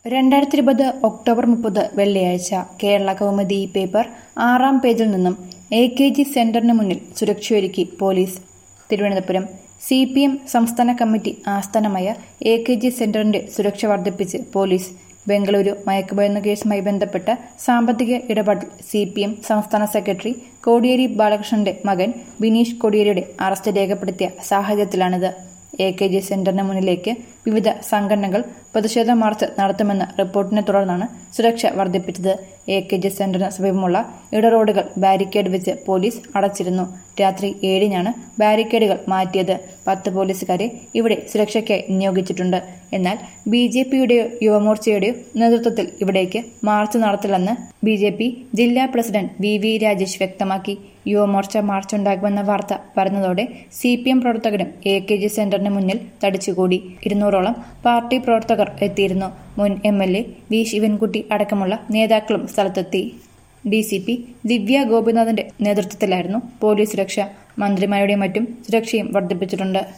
രണ്ടായിരത്തി ഇരുപത് ഒക്ടോബർ മുപ്പത് വെള്ളിയാഴ്ച കേരള കൗമുദി പേപ്പർ ആറാം പേജിൽ നിന്നും എ കെ ജി സെന്ററിന് മുന്നിൽ സുരക്ഷയൊരുക്കി police Thiruvananthapuram C P M സംസ്ഥാന കമ്മിറ്റി ആസ്ഥാനമായ എ കെ ജി സെന്ററിന്റെ സുരക്ഷ വർദ്ധിപ്പിച്ച് പോലീസ് ബംഗളൂരു മയക്കുമരുന്ന് കേസുമായി ബന്ധപ്പെട്ട സാമ്പത്തിക ഇടപാടിൽ സി പി എം സംസ്ഥാന സെക്രട്ടറി കോടിയേരി ബാലകൃഷ്ണന്റെ മകൻ ബിനീഷ് കോടിയേരിയുടെ അറസ്റ്റ് രേഖപ്പെടുത്തിയ സാഹചര്യത്തിലാണിത് എ കെ ജി സെന്ററിന് മുന്നിലേക്ക് വിവിധ സംഘടനകൾ പ്രതിഷേധ മാർച്ച് നടത്തുമെന്ന റിപ്പോർട്ടിനെ തുടർന്നാണ് സുരക്ഷ വർദ്ധിപ്പിച്ചത് എ കെ ജി സെന്ററിന് സമീപമുള്ള ഇടറോഡുകൾ ബാരിക്കേഡ് വെച്ച് പോലീസ് അടച്ചിരുന്നു രാത്രി ഏഴിനാണ് ബാരിക്കേഡുകൾ മാറ്റിയത് പത്ത് പോലീസുകാരെ ഇവിടെ സുരക്ഷയ്ക്കായി നിയോഗിച്ചിട്ടുണ്ട് എന്നാൽ ബി ജെ പിയുടെയോ യുവമോർച്ചയുടെയോ നേതൃത്വത്തിൽ ഇവിടേക്ക് മാർച്ച് നടത്തില്ലെന്ന് ബി ജെ പി ജില്ലാ പ്രസിഡന്റ് വി വി രാജേഷ് വ്യക്തമാക്കി യുവമോർച്ച മാർച്ച് ഉണ്ടാകുമെന്ന വാർത്ത പറഞ്ഞതോടെ സി പി എം പ്രവർത്തകരും എ കെ ജി സെന്ററിന് മുന്നിൽ തടിച്ചുകൂടി ഇരുന്നൂറോളം പാർട്ടി പ്രവർത്തകർ എത്തിയിരുന്നു മുൻ M L A V Sivankutty അടക്കമുള്ള നേതാക്കളും സ്ഥലത്തെത്തി ഡി സി പി ദിവ്യ ഗോപിനാഥിന്റെ നേതൃത്വത്തിലായിരുന്നു പോലീസ് സുരക്ഷ മന്ത്രിമാരുടെയും മറ്റും സുരക്ഷയും വർദ്ധിപ്പിച്ചിട്ടുണ്ട്